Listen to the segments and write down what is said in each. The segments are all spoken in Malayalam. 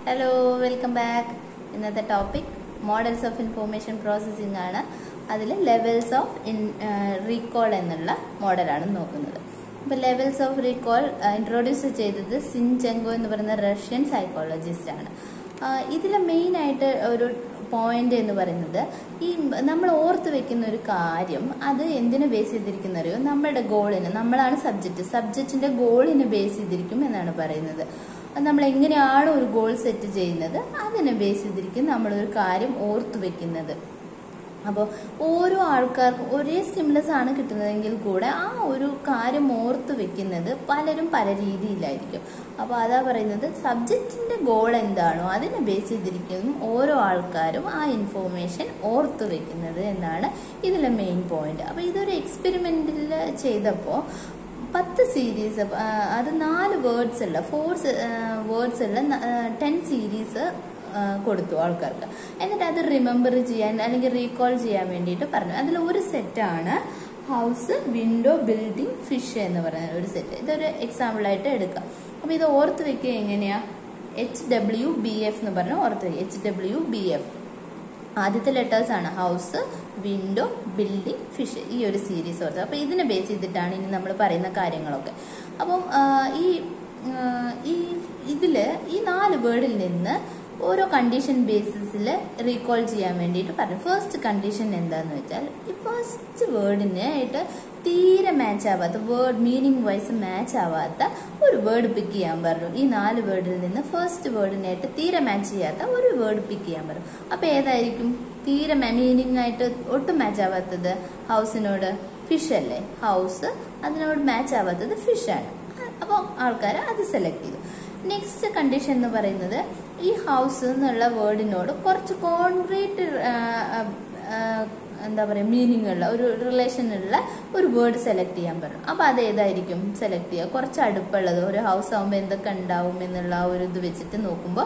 ഹലോ വെൽക്കം ബാക്ക് ഇന്നത്തെ topic models of information processing ആണ് അതിൽ ലെവൽസ് ഓഫ് ഇൻ റീകോൾ എന്നുള്ള മോഡലാണ് നോക്കുന്നത് അപ്പോൾ ലെവൽസ് ഓഫ് റീകോൾ ഇൻട്രൊഡ്യൂസ് ചെയ്തത് സിൻചെങ്കോ എന്ന് പറയുന്ന റഷ്യൻ സൈക്കോളജിസ്റ്റ് ആണ് ഇതിൽ മെയിനായിട്ട് ഒരു പോയിന്റ് എന്ന് പറയുന്നത് ഈ നമ്മൾ ഓർത്ത് വെക്കുന്ന ഒരു കാര്യം അത് എന്തിനെ ബേസ് ചെയ്തിരിക്കുന്ന അറിയോ നമ്മുടെ ഗോളിന് നമ്മളാണ് സബ്ജക്റ്റ് സബ്ജക്റ്റിന്റെ ഗോളിനെ ബേസ് ചെയ്തിരിക്കും എന്നാണ് പറയുന്നത് നമ്മൾ എങ്ങനെയാണോ ഒരു ഗോൾ സെറ്റ് ചെയ്യുന്നത് അതിനെ ബേസ് ചെയ്തിരിക്കും നമ്മളൊരു കാര്യം ഓർത്തു വെക്കുന്നത് അപ്പോൾ ഓരോ ആൾക്കാർക്കും ഒരേ സ്റ്റിമുലസ് ആണ് കിട്ടുന്നതെങ്കിൽ കൂടെ ആ ഒരു കാര്യം ഓർത്ത് വെക്കുന്നത് പലരും പല രീതിയിലായിരിക്കും അപ്പോൾ അതാ പറയുന്നത് സബ്ജക്റ്റിന്റെ ഗോൾ എന്താണോ അതിനെ ബേസ് ചെയ്തിരിക്കും ഓരോ ആൾക്കാരും ആ ഇൻഫോർമേഷൻ ഓർത്ത് വെക്കുന്നത് എന്നാണ് ഇതിലെ മെയിൻ പോയിന്റ് അപ്പോൾ ഇതൊരു എക്സ്പെരിമെന്റിൽ ചെയ്തപ്പോൾ പത്ത് സീരീസ് അത് നാല് വേർഡ്സ് ഉള്ള ഫോർ വേർഡ്സ് ഉള്ള ടെൻ സീരീസ് കൊടുത്തു ആൾക്കാർക്ക് എന്നിട്ട് അത് റിമെമ്പർ ചെയ്യാൻ അല്ലെങ്കിൽ റീകോൾ ചെയ്യാൻ വേണ്ടിയിട്ട് പറഞ്ഞു അതിൽ ഒരു സെറ്റാണ് ഹൗസ് വിൻഡോ ബിൽഡിംഗ് ഫിഷ് എന്ന് പറയുന്ന ഒരു സെറ്റ് ഇതൊരു എക്സാമ്പിളായിട്ട് എടുക്കാം അപ്പോൾ ഇത് ഓർത്ത് വെക്കുക എങ്ങനെയാ എച്ച് ഡബ്ല്യു ബി എഫ് എന്ന് പറഞ്ഞു ഓർത്ത് വയ്ക്കുക എച്ച് ഡബ്ല്യു ബി എഫ് ആദ്യത്തെ ലെറ്റേഴ്സ് ആണ് ഹൗസ് വിൻഡോ ബിൽഡിംഗ് ഫിഷ് ഈ ഒരു സീരീസ് ഓർത്ത് അപ്പോൾ ഇതിനെ ബേസ് ചെയ്തിട്ടാണ് ഇനി നമ്മൾ പറയുന്ന കാര്യങ്ങളൊക്കെ അപ്പം ഈ ഈ ഇതിൽ ഈ നാല് വേർഡിൽ നിന്ന് ഓരോ കണ്ടീഷൻ ബേസിസിൽ റീകോൾ ചെയ്യാൻ വേണ്ടിയിട്ട് പറഞ്ഞു ഫസ്റ്റ് കണ്ടീഷൻ എന്താന്ന് വെച്ചാൽ ഈ ഫസ്റ്റ് വേർഡിനായിട്ട് തീരെ മാച്ച് ആവാത്ത വേർഡ് മീനിങ് വൈസ് മാച്ച് ആവാത്ത ഒരു വേർഡ് പിക്ക് ചെയ്യാൻ പറഞ്ഞു ഈ നാല് വേർഡിൽ നിന്ന് ഫസ്റ്റ് വേർഡിനായിട്ട് തീരെ മാച്ച് ചെയ്യാത്ത ഒരു വേർഡ് പിക്ക് ചെയ്യാൻ പറഞ്ഞു അപ്പോൾ ഏതായിരിക്കും തീരെ മീനിങ് ആയിട്ട് ഒട്ടും മാച്ച് ആവാത്തത് ഹൗസിനോട് ഫിഷ് അല്ലേ ഹൗസ് അതിനോട് മാച്ച് ആവാത്തത് ഫിഷാണ് അപ്പോൾ ആൾക്കാർ അത് സെലക്ട് ചെയ്തു നെക്സ്റ്റ് കണ്ടീഷൻ എന്ന് പറയുന്നത് ഈ ഹൗസ് എന്നുള്ള വേർഡിനോട് കുറച്ച് കോൺക്രീറ്റ് എന്താ പറയുക മീനിങ് ഉള്ള ഒരു റിലേഷനുള്ള ഒരു വേർഡ് സെലക്ട് ചെയ്യാൻ പറഞ്ഞു അപ്പോൾ അത് ഏതായിരിക്കും സെലക്ട് ചെയ്യുക കുറച്ച് അടുപ്പുള്ളത് ഒരു ഹൗസ് ആകുമ്പോൾ എന്തൊക്കെ ഉണ്ടാവും എന്നുള്ള ഒരു ഇത് വെച്ചിട്ട് നോക്കുമ്പോൾ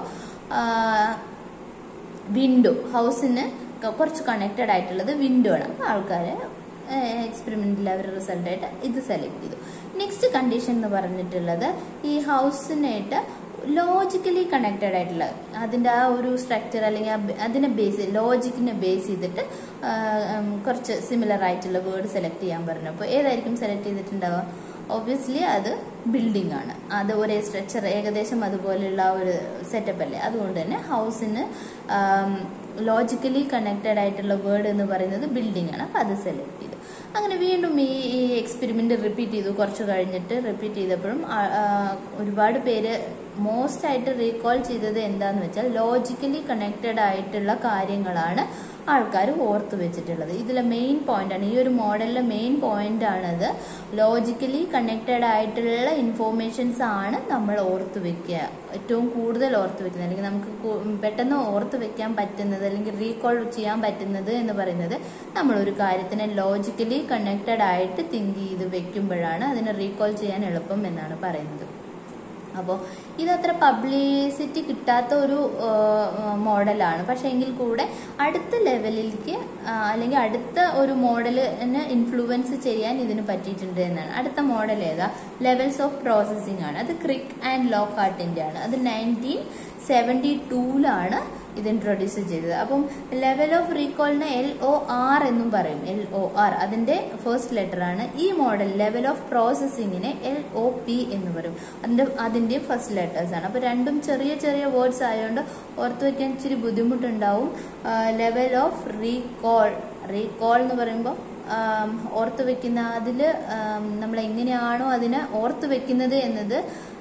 വിൻഡോ ഹൗസിന് കുറച്ച് കണക്റ്റഡ് ആയിട്ടുള്ളത് വിൻഡോ ആണ് അപ്പോൾ ആൾക്കാർ എക്സ്പെരിമെന്റിൽ അവർ റിസൾട്ടായിട്ട് ഇത് സെലക്ട് ചെയ്തു നെക്സ്റ്റ് കണ്ടീഷൻ എന്ന് പറഞ്ഞിട്ടുള്ളത് ഈ ഹൗസിനായിട്ട് ലോജിക്കലി കണക്റ്റഡ് ആയിട്ടുള്ള അതിൻ്റെ ആ ഒരു സ്ട്രക്ചർ അല്ലെങ്കിൽ അതിനെ ബേസ് ലോജിക്കിനെ ബേസ് ചെയ്തിട്ട് കുറച്ച് സിമിലർ ആയിട്ടുള്ള വേർഡ് സെലക്ട് ചെയ്യാൻ പറഞ്ഞു അപ്പോൾ ഏതായിരിക്കും സെലക്ട് ചെയ്തിട്ടുണ്ടാവുക ഒബ്വിയസ്ലി അത് ബിൽഡിംഗ് ആണ് അത് ഒരേ സ്ട്രക്ചർ ഏകദേശം അതുപോലെയുള്ള ഒരു സെറ്റപ്പ് അല്ലേ അതുകൊണ്ട് തന്നെ ഹൗസിന് ലോജിക്കലി കണക്റ്റഡ് ആയിട്ടുള്ള വേർഡ് എന്ന് പറയുന്നത് ബിൽഡിംഗ് ആണ് അപ്പോൾ അത് സെലക്ട് ചെയ്തു അങ്ങനെ വീണ്ടും ഈ ഈ എക്സ്പെരിമെന്റ് റിപ്പീറ്റ് ചെയ്തു കുറച്ച് കഴിഞ്ഞിട്ട് റിപ്പീറ്റ് ചെയ്തപ്പോഴും ഒരുപാട് പേര് മോസ്റ്റ് ആയിട്ട് റീകോൾ ചെയ്തത് എന്താന്ന് വെച്ചാൽ ലോജിക്കലി കണക്റ്റഡ് ആയിട്ടുള്ള കാര്യങ്ങളാണ് ആൾക്കാർ ഓർത്ത് വെച്ചിട്ടുള്ളത് ഇതിലെ മെയിൻ പോയിന്റ് ആണ് ഈ ഒരു മോഡലിലെ മെയിൻ പോയിന്റ് ആണത് ലോജിക്കലി കണക്റ്റഡ് ആയിട്ടുള്ള ഇൻഫോർമേഷൻസ് ആണ് നമ്മൾ ഓർത്ത് വെക്കുക ഏറ്റവും കൂടുതൽ ഓർത്ത് വെക്കുന്നത് അല്ലെങ്കിൽ നമുക്ക് പെട്ടെന്ന് ഓർത്ത് വെക്കാൻ പറ്റുന്നത് അല്ലെങ്കിൽ റീകോൾ ചെയ്യാൻ പറ്റുന്നത് എന്ന് പറയുന്നത് നമ്മൾ ഒരു കാര്യത്തിനെ ലോജിക്കലി കണക്റ്റഡ് ആയിട്ട് തിങ്ക് ചെയ്ത് വെക്കുമ്പോഴാണ് അതിനെ റീകോൾ ചെയ്യാൻ എളുപ്പം എന്നാണ് പറയുന്നത് അപ്പോൾ ഇതത്ര പബ്ലിസിറ്റി കിട്ടാത്ത ഒരു മോഡലാണ് പക്ഷേ എങ്കിൽ കൂടെ അടുത്ത ലെവലിലേക്ക് അല്ലെങ്കിൽ അടുത്ത ഒരു മോഡലിന് ഇൻഫ്ലുവൻസ് ചെയ്യാൻ ഇതിന് പറ്റിയിട്ടുണ്ട് എന്നാണ് അടുത്ത മോഡൽ ഏതാ ലെവൽസ് ഓഫ് പ്രോസസ്സിംഗ് ആണ് അത് ക്രിക്ക് ആൻഡ് ലോക്ക് ഹാർട്ടിൻ്റെ ആണ് അത് നയൻറ്റീൻ സെവൻറ്റി ടൂലാണ് ഇത് ഇൻട്രൊഡ്യൂസ് ചെയ്തത് അപ്പം ലെവൽ ഓഫ് റീകോളിനെ എൽ ഒ ആർ എന്നും പറയും എൽ ഒ ആർ അതിന്റെ ഫസ്റ്റ് ലെറ്റർ ആണ് ഈ മോഡൽ ലെവൽ ഓഫ് പ്രോസസ്സിങ്ങിനെ എൽ ഒ പി എന്ന് പറയും അതിന്റെ അതിന്റെ ഫസ്റ്റ് ലെറ്റേഴ്സ് ആണ് അപ്പൊ രണ്ടും ചെറിയ ചെറിയ വേർഡ്സ് ആയതുകൊണ്ട് ഓർത്ത് വെക്കാൻ ഇച്ചിരി ബുദ്ധിമുട്ടുണ്ടാവും ലെവൽ ഓഫ് റീകോൾ റീകോൾ എന്ന് പറയുമ്പോൾ ഓർത്ത് വെക്കുന്ന അതിൽ നമ്മൾ എങ്ങനെയാണോ അതിനെ ഓർത്ത് വെക്കുന്നത് എന്നത്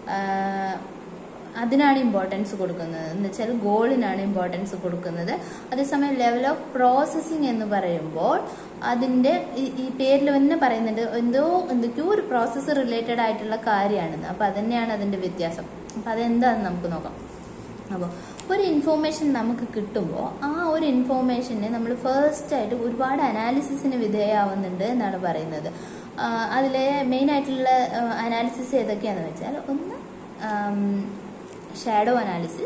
അതിനാണ് ഇമ്പോർട്ടൻസ് കൊടുക്കുന്നത് എന്ന് വെച്ചാൽ ഗോളിനാണ് ഇമ്പോർട്ടൻസ് കൊടുക്കുന്നത് അതേസമയം ലെവൽ ഓഫ് പ്രോസസ്സിംഗ് എന്ന് പറയുമ്പോൾ അതിൻ്റെ ഈ പേരിൽ തന്നെ പറയുന്നുണ്ട് എന്തോ എന്തൊക്കെയോ ഒരു പ്രോസസ്സ് റിലേറ്റഡ് ആയിട്ടുള്ള കാര്യമാണെന്ന് അപ്പോൾ അതന്നെയാണ് അതിൻ്റെ വ്യത്യാസം അപ്പോൾ അതെന്താണെന്ന് നമുക്ക് നോക്കാം അപ്പോൾ ഒരു ഇൻഫോർമേഷൻ നമുക്ക് കിട്ടുമ്പോൾ ആ ഒരു ഇൻഫോർമേഷനെ നമ്മൾ ഫസ്റ്റ് ആയിട്ട് ഒരുപാട് അനാലിസിസിന് വിധേയമാവുന്നുണ്ട് എന്നാണ് പറയുന്നത് അതിലെ മെയിൻ ആയിട്ടുള്ള അനാലിസിസ് ഏതൊക്കെയാണെന്ന് വെച്ചാൽ ഒന്ന് shadow analysis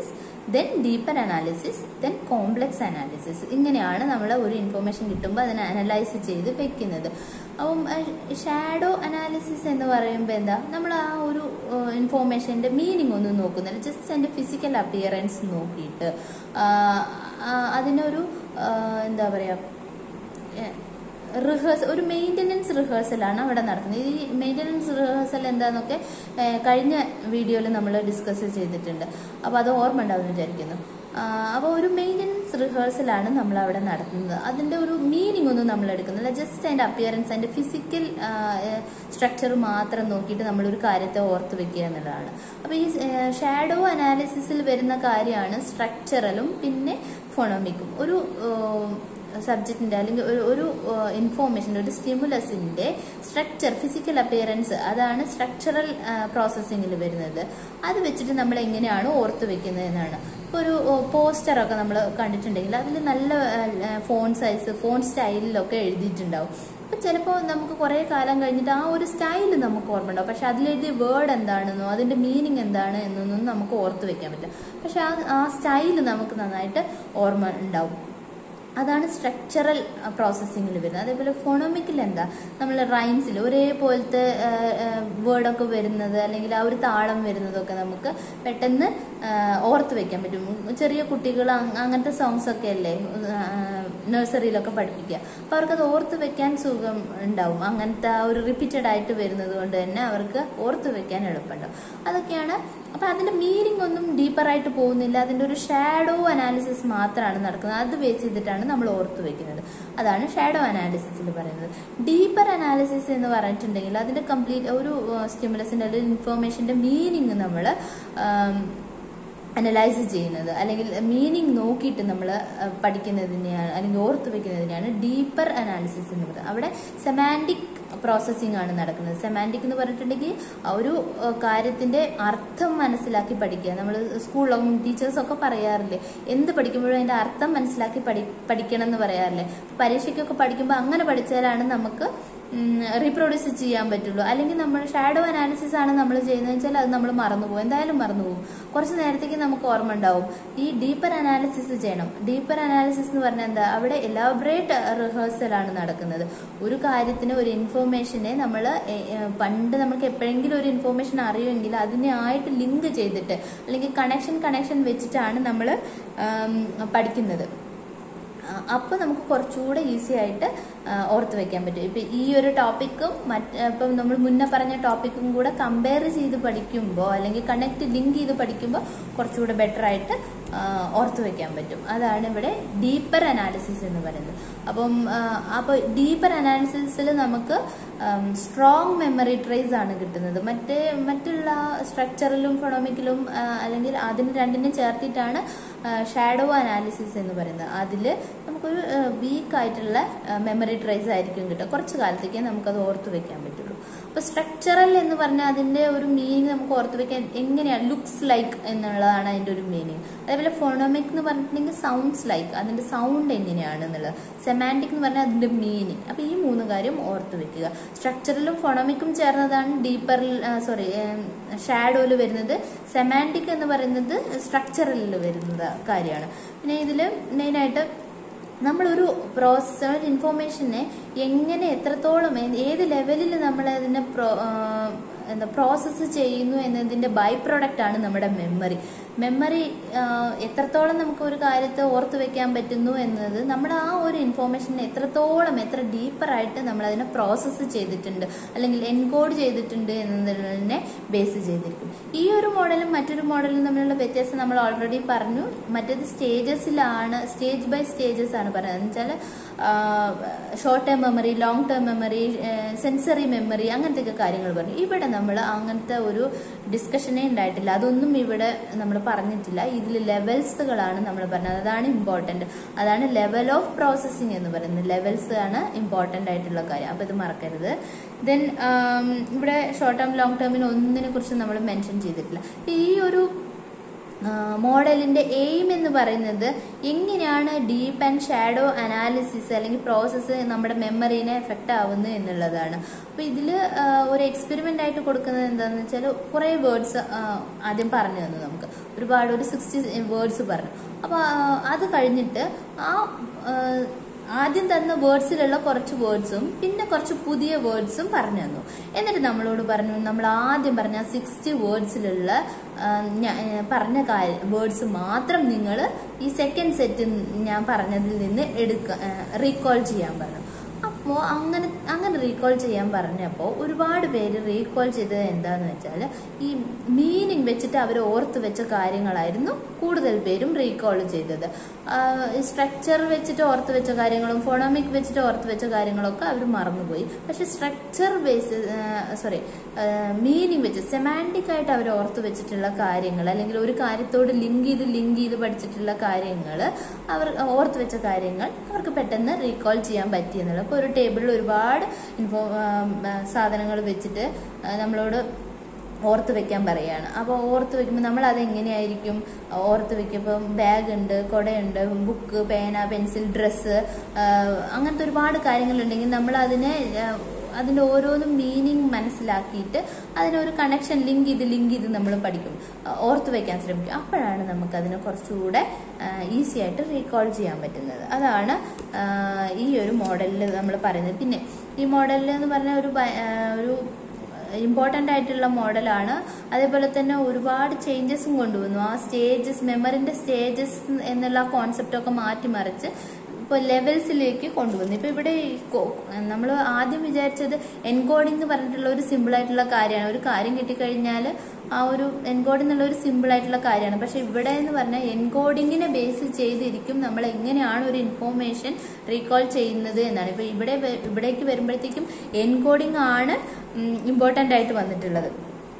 then deeper analysis then complex analysis ഇങ്ങനെയാണ് നമ്മൾ ഒരു ഇൻഫോർമേഷൻ കിട്ടുമ്പോൾ അതിനെ അനലൈസ് ചെയ്ത് വെക്കുന്നത് അപ്പം ഷാഡോ അനാലിസിസ് എന്ന് പറയുമ്പോൾ എന്താ നമ്മൾ ആ ഒരു ഇൻഫോർമേഷൻ്റെ മീനിങ് ഒന്നും നോക്കുന്നില്ല ജസ്റ്റ് അതിൻ്റെ ഫിസിക്കൽ അപ്പിയറൻസ് നോക്കിയിട്ട് അതിനൊരു എന്താ പറയുക റിഹേഴ്സൽ ഒരു മെയിൻ്റനൻസ് റിഹേഴ്സലാണ് അവിടെ നടക്കുന്നത് ഈ മെയിൻ്റനൻസ് റിഹേഴ്സൽ എന്താണെന്നൊക്കെ കഴിഞ്ഞ വീഡിയോയിൽ നമ്മൾ ഡിസ്കസ് ചെയ്തിട്ടുണ്ട് അപ്പോൾ അത് ഓർമ്മ ഉണ്ടാവുമെന്ന് വിചാരിക്കുന്നു അപ്പോൾ ഒരു മെയിൻ്റനൻസ് റിഹേഴ്സലാണ് നമ്മൾ അവിടെ നടത്തുന്നത് അതിൻ്റെ ഒരു മീനിങ് ഒന്നും നമ്മൾ എടുക്കുന്നില്ല ജസ്റ്റ് അതിൻ്റെ അപ്പിയറൻസ് അതിൻ്റെ ഫിസിക്കൽ സ്ട്രക്ചർ മാത്രം നോക്കിയിട്ട് നമ്മളൊരു കാര്യത്തെ ഓർത്ത് വെക്കുക എന്നുള്ളതാണ് അപ്പോൾ ഈ ഷാഡോ അനാലിസിസിൽ വരുന്ന കാര്യമാണ് സ്ട്രക്ചറലും പിന്നെ ഫോണോമിക്കും ഒരു സബ്ജക്റ്റിന്റെ അല്ലെങ്കിൽ ഒരു ഒരു ഇൻഫോർമേഷൻ്റെ ഒരു സ്റ്റിമുലസിന്റെ സ്ട്രക്ചർ ഫിസിക്കൽ അപ്പിയറൻസ് അതാണ് സ്ട്രക്ചറൽ പ്രോസസ്സിങ്ങിൽ വരുന്നത് അത് വെച്ചിട്ട് നമ്മൾ എങ്ങനെയാണ് ഓർത്ത് വെക്കുന്നത് എന്നാണ് ഇപ്പോൾ ഒരു പോസ്റ്ററൊക്കെ നമ്മൾ കണ്ടിട്ടുണ്ടെങ്കിൽ അതിൽ നല്ല ഫോൺ സൈസ് ഫോൺ സ്റ്റൈലിലൊക്കെ എഴുതിയിട്ടുണ്ടാവും അപ്പം ചിലപ്പോൾ നമുക്ക് കുറേ കാലം കഴിഞ്ഞിട്ട് ആ ഒരു സ്റ്റൈൽ നമുക്ക് ഓർമ്മ ഉണ്ടാവും പക്ഷെ അതിലെഴുതിയ വേർഡ് എന്താണെന്നോ അതിൻ്റെ മീനിങ് എന്താണ് എന്നൊന്നും നമുക്ക് ഓർത്ത് വെക്കാൻ പറ്റില്ല പക്ഷെ ആ ആ സ്റ്റൈൽ നമുക്ക് നന്നായിട്ട് ഓർമ്മ ഉണ്ടാവും അതാണ് സ്ട്രക്ചറൽ പ്രോസസ്സിങ്ങിൽ വരുന്നത് അതേപോലെ ഫോണോമിക്കിൽ എന്താ നമ്മൾ റൈംസിൽ ഒരേപോലത്തെ വേർഡൊക്കെ വരുന്നത് അല്ലെങ്കിൽ ആ ഒരു താളം വരുന്നതൊക്കെ നമുക്ക് പെട്ടെന്ന് ഓർത്ത് വെക്കാൻ പറ്റും ചെറിയ കുട്ടികൾ അങ്ങനത്തെ സോങ്സ് ഒക്കെ അല്ലേ നഴ്സറിയിലൊക്കെ പഠിപ്പിക്കുക അപ്പോൾ അവർക്കത് ഓർത്ത് വെക്കാൻ സുഖം ഉണ്ടാവും അങ്ങനത്തെ ആ ഒരു റിപ്പീറ്റഡ് ആയിട്ട് വരുന്നത് കൊണ്ട് തന്നെ അവർക്ക് ഓർത്ത് വെക്കാൻ എളുപ്പമുണ്ടാവും അതൊക്കെയാണ് അപ്പം അതിൻ്റെ മീനിങ് ഒന്നും ഡീപ്പറായിട്ട് പോകുന്നില്ല അതിൻ്റെ ഒരു ഷാഡോ അനാലിസിസ് മാത്രമാണ് നടക്കുന്നത് അത് ബേസ് ചെയ്തിട്ടാണ് നമ്മൾ ഓർത്ത് വെക്കുന്നത് അതാണ് ഷാഡോ അനാലിസിസിൽ പറയുന്നത് ഡീപ്പർ അനാലിസിസ് എന്ന് പറഞ്ഞിട്ടുണ്ടെങ്കിൽ അതിൻ്റെ കംപ്ലീറ്റ് ഒരു സ്റ്റിമുലസിൻ്റെ അല്ലെങ്കിൽ ഇൻഫോർമേഷൻ്റെ മീനിങ് നമ്മൾ അനലൈസ് ചെയ്യുന്നത് അല്ലെങ്കിൽ മീനിങ് നോക്കിയിട്ട് നമ്മൾ പഠിക്കുന്നതിനെയാണ് അല്ലെങ്കിൽ ഓർത്ത് വെക്കുന്നതിനെയാണ് ഡീപ്പർ അനാലിസിസ് എന്ന് പറയുന്നത് അവിടെ സെമാൻറ്റിക് പ്രോസസ്സിംഗ് ആണ് നടക്കുന്നത് സെമാൻറ്റിക് എന്ന് പറഞ്ഞിട്ടുണ്ടെങ്കിൽ ഒരു കാര്യത്തിന്റെ അർത്ഥം മനസ്സിലാക്കി പഠിക്കുക നമ്മൾ സ്കൂളിലും ടീച്ചേഴ്സൊക്കെ പറയാറില്ലേ എന്ത് പഠിക്കുമ്പോഴും അതിന്റെ അർത്ഥം മനസ്സിലാക്കി പഠി പഠിക്കണം എന്ന് പറയാറില്ലേ പരീക്ഷയ്ക്കൊക്കെ പഠിക്കുമ്പോൾ അങ്ങനെ പഠിച്ചാലാണ് നമുക്ക് റീപ്രൊഡ്യൂസ് ചെയ്യാൻ പറ്റുള്ളൂ അല്ലെങ്കിൽ നമ്മൾ ഷാഡോ അനാലിസിസ് ആണ് നമ്മൾ ചെയ്യുന്നത് വെച്ചാൽ അത് നമ്മൾ മറന്നുപോകും എന്തായാലും മറന്നുപോകും കുറച്ച് നേരത്തേക്ക് നമുക്ക് ഓർമ്മ ഉണ്ടാവും ഈ ഡീപ്പർ അനാലിസിസ് ചെയ്യണം ഡീപ്പർ അനാലിസിസ് എന്ന് പറഞ്ഞാൽ എന്താ അവിടെ എലാബറേറ്റ് റിഹേഴ്സൽ ആണ് നടക്കുന്നത് ഒരു കാര്യത്തിന് ഒരു ഇൻഫോർമേഷനെ നമ്മൾ പണ്ട് നമുക്ക് എപ്പോഴെങ്കിലും ഒരു ഇൻഫോർമേഷൻ അറിയുമെങ്കിൽ അതിനെ ആയിട്ട് ലിങ്ക് ചെയ്തിട്ട് അല്ലെങ്കിൽ കണക്ഷൻ കണക്ഷൻ വെച്ചിട്ടാണ് നമ്മൾ പഠിക്കുന്നത് അപ്പോൾ നമുക്ക് കുറച്ചുകൂടെ ഈസി ആയിട്ട് ഓർത്ത് വെക്കാൻ പറ്റും ഇപ്പം ഈ ഒരു ടോപ്പിക്കും മറ്റ് ഇപ്പം നമ്മൾ മുന്നേ പറഞ്ഞ ടോപ്പിക്കും കൂടെ കമ്പയർ ചെയ്ത് പഠിക്കുമ്പോൾ അല്ലെങ്കിൽ കണക്ട് ലിങ്ക് ചെയ്ത് പഠിക്കുമ്പോൾ കുറച്ചുകൂടെ ബെറ്റർ ആയിട്ട് ഓർത്ത് വെക്കാൻ പറ്റും അതാണ് ഇവിടെ ഡീപ്പർ അനാലിസിസ് എന്ന് പറയുന്നത് അപ്പം അപ്പോൾ ഡീപ്പർ അനാലിസിസിൽ നമുക്ക് സ്ട്രോങ് മെമ്മറി ട്രേസ് ആണ് കിട്ടുന്നത് മറ്റേ മറ്റുള്ള സ്ട്രക്ചറിലും ഫൊണോമിക്കിലും അല്ലെങ്കിൽ അതിന് രണ്ടിനും ചേർത്തിട്ടാണ് ഷാഡോ അനാലിസിസ് എന്ന് പറയുന്നത് അതിൽ നമുക്കൊരു വീക്ക് ആയിട്ടുള്ള മെമ്മറി ട്രേസ് ആയിരിക്കും കിട്ടുക കുറച്ച് കാലത്തേക്ക് നമുക്കത് ഓർത്ത് വെക്കാൻ പറ്റുള്ളൂ അപ്പോൾ സ്ട്രക്ചറൽ എന്ന് പറഞ്ഞാൽ അതിൻ്റെ ഒരു മീനിങ് നമുക്ക് ഓർത്ത് വെക്കാൻ എങ്ങനെയാണ് ലുക്സ് ലൈക്ക് എന്നുള്ളതാണ് അതിൻ്റെ ഒരു മീനിങ് അതേപോലെ ഫോണോമിക് എന്ന് പറഞ്ഞിട്ടുണ്ടെങ്കിൽ സൗണ്ട്സ് ലൈക്ക് അതിൻ്റെ സൗണ്ട് എങ്ങനെയാണ് എന്നുള്ളത് സെമാൻറ്റിക് എന്ന് പറഞ്ഞാൽ അതിൻ്റെ മീനിങ് അപ്പോൾ ഈ മൂന്ന് കാര്യം ഓർത്ത് വെക്കുക സ്ട്രക്ചറിലും ഫോണോമിക്കും ചേർന്നതാണ് ഡീപ്പറിൽ സോറി ഷാഡോയിൽ വരുന്നത് സെമാൻറ്റിക് എന്ന് പറയുന്നത് സ്ട്രക്ചറിൽ വരുന്നത് കാര്യമാണ് പിന്നെ ഇതിൽ മെയിനായിട്ട് നമ്മളൊരു പ്രോസസ് ഒരു ഇൻഫോർമേഷനെ എങ്ങനെ എത്രത്തോളം ഏത് ലെവലിൽ നമ്മൾ അതിനെ പ്രോ എന്താ പ്രോസസ്സ് ചെയ്യുന്നു എന്നതിൻ്റെ ബൈ പ്രൊഡക്റ്റ് ആണ് നമ്മുടെ മെമ്മറി മെമ്മറി എത്രത്തോളം നമുക്ക് ഒരു കാര്യത്തെ ഓർത്ത് വെക്കാൻ പറ്റുന്നു എന്നത് നമ്മുടെ ആ ഒരു ഇൻഫോർമേഷനെ എത്രത്തോളം എത്ര ഡീപ്പറായിട്ട് നമ്മൾ അതിനെ പ്രോസസ്സ് ചെയ്തിട്ടുണ്ട് അല്ലെങ്കിൽ എൻകോഡ് ചെയ്തിട്ടുണ്ട് എന്നതിനെ ബേസ് ചെയ്തിരിക്കും ഈ ഒരു മോഡലും മറ്റൊരു മോഡലും തമ്മിലുള്ള വ്യത്യാസം നമ്മൾ ഓൾറെഡി പറഞ്ഞു മറ്റേത് സ്റ്റേജസിലാണ് സ്റ്റേജ് ബൈ സ്റ്റേജസ് ആണ് പറയുന്നത് എന്ന് വെച്ചാൽ short term memory long term memory sensory memory അങ്ങനത്തെ കാര്യങ്ങൾ പറഞ്ഞു ഇവിടെ നമ്മൾ അങ്ങനത്തെ ഒരു ഡിസ്കഷനേ ഉണ്ടായിട്ടില്ല അതൊന്നും ഇവിടെ നമ്മൾ പറഞ്ഞിട്ടില്ല ഇതിൽ ലെവൽസുകളാണ് നമ്മൾ പറഞ്ഞത് അതാണ് ഇമ്പോർട്ടൻ്റ് അതാണ് ലെവൽ ഓഫ് പ്രോസസ്സിങ് എന്ന് പറയുന്നത് ലെവൽസ് ആണ് ഇമ്പോർട്ടൻ്റ് ആയിട്ടുള്ള കാര്യം അപ്പോൾ ഇത് മറക്കരുത് ദെൻ ഇവിടെ ഷോർട്ട് ടേം ലോങ് ടേമിന് ഒന്നിനെ കുറിച്ച് നമ്മൾ മെൻഷൻ ചെയ്തിട്ടില്ല ഈ ഒരു മോഡലിന്റെ എയിം എന്ന് പറയുന്നത് എങ്ങനെയാണ് ഡീപ്പ് ആൻഡ് ഷാഡോ അനാലിസിസ് അല്ലെങ്കിൽ പ്രോസസ്സ് നമ്മുടെ മെമ്മറീനെ എഫക്റ്റ് ആവുന്നു എന്നുള്ളതാണ് അപ്പോൾ ഇതിൽ ഒരു എക്സ്പെരിമെൻ്റ് ആയിട്ട് കൊടുക്കുന്നത് എന്താണെന്ന് വെച്ചാൽ കുറേ വേർഡ്സ് ആദ്യം പറഞ്ഞു തന്നു നമുക്ക് ഒരുപാട് ഒരു സിക്സ്റ്റി വേർഡ്സ് പറഞ്ഞു അപ്പോൾ അത് കഴിഞ്ഞിട്ട് ആ ആ, ആദ്യം തന്ന വേർഡ്സിലുള്ള കുറച്ച് വേർഡ്സും പിന്നെ കുറച്ച് പുതിയ വേർഡ്സും പറഞ്ഞു തന്നു എന്നിട്ട് നമ്മളോട് പറഞ്ഞു നമ്മൾ ആദ്യം പറഞ്ഞ സിക്സ്റ്റി വേർഡ്സിലുള്ള പറഞ്ഞ വേർഡ്സ് മാത്രം നിങ്ങൾ ഈ സെക്കൻഡ് സെറ്റ് ഞാൻ പറഞ്ഞതിൽ നിന്ന് എടുക്ക റീകോൾ ചെയ്യാൻ പറഞ്ഞു അപ്പോൾ അങ്ങനെ അങ്ങനെ റീകോൾ ചെയ്യാൻ പറഞ്ഞപ്പോൾ ഒരുപാട് പേര് റീകോൾ ചെയ്തത് എന്താന്ന് വെച്ചാൽ ഈ മീനിങ് വെച്ചിട്ട് അവർ ഓർത്ത് വെച്ച കാര്യങ്ങളായിരുന്നു കൂടുതൽ പേരും റീകോൾ ചെയ്തത് സ്ട്രക്ചർ വെച്ചിട്ട് ഓർത്ത് വെച്ച കാര്യങ്ങളും ഫോണോമിക് വെച്ചിട്ട് ഓർത്ത് വെച്ച കാര്യങ്ങളൊക്കെ അവർ മറന്നുപോയി പക്ഷെ സ്ട്രക്ചർ ബേസ് സോറി മീനിങ് വെച്ച് സെമാൻറ്റിക് ആയിട്ട് അവർ ഓർത്ത് വെച്ചിട്ടുള്ള കാര്യങ്ങൾ അല്ലെങ്കിൽ ഒരു കാര്യത്തോട് ലിങ്ക് ചെയ്ത് ലിങ്ക് ചെയ്ത് പഠിച്ചിട്ടുള്ള കാര്യങ്ങൾ അവർ ഓർത്ത് വെച്ച കാര്യങ്ങൾ അവർക്ക് പെട്ടെന്ന് റീകോൾ ചെയ്യാൻ പറ്റി എന്നുള്ളത് അപ്പോൾ ഒരു ടേബിളിൽ ഒരുപാട് ഇൻഫോ സാധനങ്ങൾ വെച്ചിട്ട് ആ, നമ്മളോട് ഓർത്ത് വെക്കാൻ പറയുകയാണ് അപ്പോൾ ഓർത്ത് വെക്കുമ്പോൾ നമ്മൾ അത് എങ്ങനെയായിരിക്കും ഓർത്ത് വെക്കുമ്പോൾ ബാഗ് ഉണ്ട് കുടയുണ്ട് ബുക്ക് പേന പെൻസിൽ ഡ്രസ്സ് അങ്ങനത്തെ ഒരുപാട് കാര്യങ്ങളുണ്ടെങ്കിൽ നമ്മൾ അതിനെ ആ, അതിൻ്റെ ഓരോന്നും മീനിങ് മനസ്സിലാക്കിയിട്ട് അതിനൊരു കണക്ഷൻ ലിങ്ക് ചെയ്ത് ലിങ്ക് ചെയ്ത് നമ്മൾ പഠിക്കും ആ, ഓർത്ത് വെക്കാൻ ശ്രമിക്കും അപ്പോഴാണ് നമുക്ക് അതിനെ കുറച്ചുകൂടെ ഈസി ആയിട്ട് റീകോൾ ചെയ്യാൻ പറ്റുന്നത് അതാണ് ആ, ഈ ഒരു മോഡലിൽ നമ്മൾ പറയുന്നത് പിന്നെ ഈ മോഡലിൽ എന്ന് പറഞ്ഞാൽ ഒരു ഭ- ആ, ഒരു ഇമ്പോർട്ടൻ്റ് ആയിട്ടുള്ള മോഡലാണ് അതേപോലെ തന്നെ ഒരുപാട് ചേഞ്ചസും കൊണ്ടുവന്നു ആ സ്റ്റേജസ് മെമ്മറിൻ്റെ സ്റ്റേജസ് എന്നുള്ള കോൺസെപ്റ്റൊക്കെ മാറ്റിമറിച്ച് ഇപ്പോൾ ലെവൽസിലേക്ക് കൊണ്ടുവന്നു ഇപ്പോൾ ഇവിടെ നമ്മൾ ആദ്യം വിചാരിച്ചത് എൻകോഡിംഗ് എന്ന് പറഞ്ഞിട്ടുള്ള ഒരു സിമ്പിൾ ആയിട്ടുള്ള കാര്യമാണ് ഒരു കാര്യം കിട്ടിക്കഴിഞ്ഞാൽ ആ ഒരു എൻകോഡിംഗ് എന്നുള്ള ഒരു സിമ്പിൾ ആയിട്ടുള്ള കാര്യമാണ് പക്ഷെ ഇവിടെ എന്ന് പറഞ്ഞാൽ എൻകോഡിങ്ങിനെ ബേസ് ചെയ്തിരിക്കും നമ്മൾ എങ്ങനെയാണ് ഒരു ഇൻഫോർമേഷൻ റീകോൾ ചെയ്യുന്നത് എന്നാണ് ഇപ്പോൾ ഇവിടെ വ- ഇവിടേക്ക് വരുമ്പോഴത്തേക്കും എൻകോഡിംഗ് ആണ് ഇമ്പോർട്ടൻ്റ് ആയിട്ട് വന്നിട്ടുള്ളത്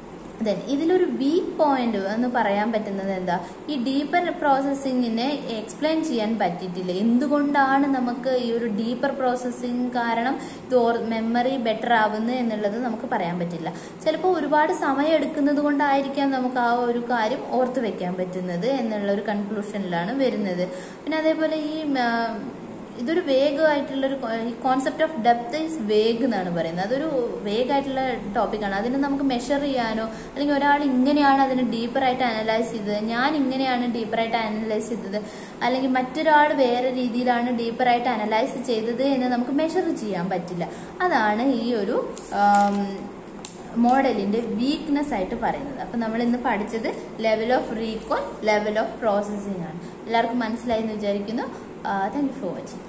ദെൻ ഇതിലൊരു വീക്ക് പോയിന്റ് എന്ന് പറയാൻ പറ്റുന്നത് എന്താ ഈ ഡീപ്പർ പ്രോസസ്സിങ്ങിനെ എക്സ്പ്ലെയിൻ ചെയ്യാൻ പറ്റിയിട്ടില്ല എന്തുകൊണ്ടാണ് നമുക്ക് ഈ ഒരു ഡീപ്പർ പ്രോസസ്സിങ് കാരണം ഇത് മെമ്മറി ബെറ്റർ ആവുന്നത് എന്നുള്ളത് നമുക്ക് പറയാൻ പറ്റില്ല ചിലപ്പോൾ ഒരുപാട് സമയം എടുക്കുന്നത് കൊണ്ടായിരിക്കാം നമുക്ക് ആ ഒരു കാര്യം ഓർത്ത് വെക്കാൻ പറ്റുന്നത് എന്നുള്ള ഒരു കൺക്ലൂഷനിലാണ് വരുന്നത് പിന്നെ അതേപോലെ ഈ ആ, ഇതൊരു വേഗമായിട്ടുള്ള ഒരു concept of depth is vague എന്നാണ് പറയുന്നത് അതൊരു വേഗമായിട്ടുള്ള ടോപ്പിക്കാണ് അതിന് നമുക്ക് മെഷർ ചെയ്യാനോ അല്ലെങ്കിൽ ഒരാൾ ഇങ്ങനെയാണ് അതിനെ ഡീപ്പറായിട്ട് അനലൈസ് ചെയ്തത് ഞാൻ ഇങ്ങനെയാണ് ഡീപ്പറായിട്ട് അനലൈസ് ചെയ്തത് അല്ലെങ്കിൽ മറ്റൊരാൾ വേറെ രീതിയിലാണ് ഡീപ്പറായിട്ട് അനലൈസ് ചെയ്തത് എന്ന് നമുക്ക് മെഷർ ചെയ്യാൻ പറ്റില്ല അതാണ് ഈ ഒരു ആം, മോഡലിന്റെ വീക്ക്നെസ് ആയിട്ട് പറയുന്നത് അപ്പം നമ്മൾ ഇന്ന് പഠിച്ചത് level of recall level of processing ആണ് എല്ലാവർക്കും മനസ്സിലായി എന്ന് വിചാരിക്കുന്നു താങ്ക് യു ഫോർ വാച്ചിങ്